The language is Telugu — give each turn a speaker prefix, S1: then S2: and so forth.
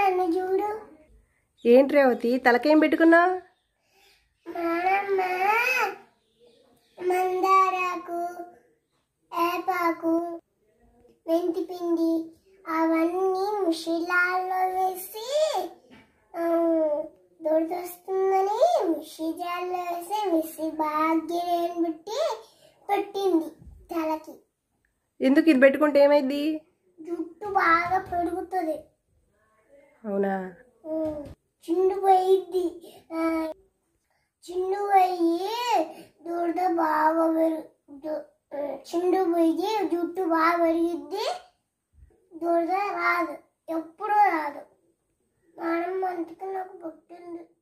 S1: నన్ను చూడు
S2: ఏంటి రేవతి తలకేం పెట్టుకున్నా
S1: నానమ్మ మందారాకు ఏపాకు మెంతి పిండి అవన్నీ ముషిలాల్లో వేసి ఆ, దొరదొస్తుందని మిషి జాల్లో వేసి మిషి భాగ్యం పెట్టి పెట్టింది తలకి
S2: ఎందుకు ఇది పెట్టుకుంటే ఏమైంది
S1: జుట్టు బాగా పెరుగుతుంది
S2: అవునా
S1: ఉమ్, చిండు పోయిద్ది ఆ, చిండు పోయి దురద బాగా పెరుగు దు- ఆ, చిండు పోయి జుట్టు బాగా పెరిగిద్ది దురద రాదు ఎప్పుడూ రాదు మనం అంతకు నాకు పుట్టింది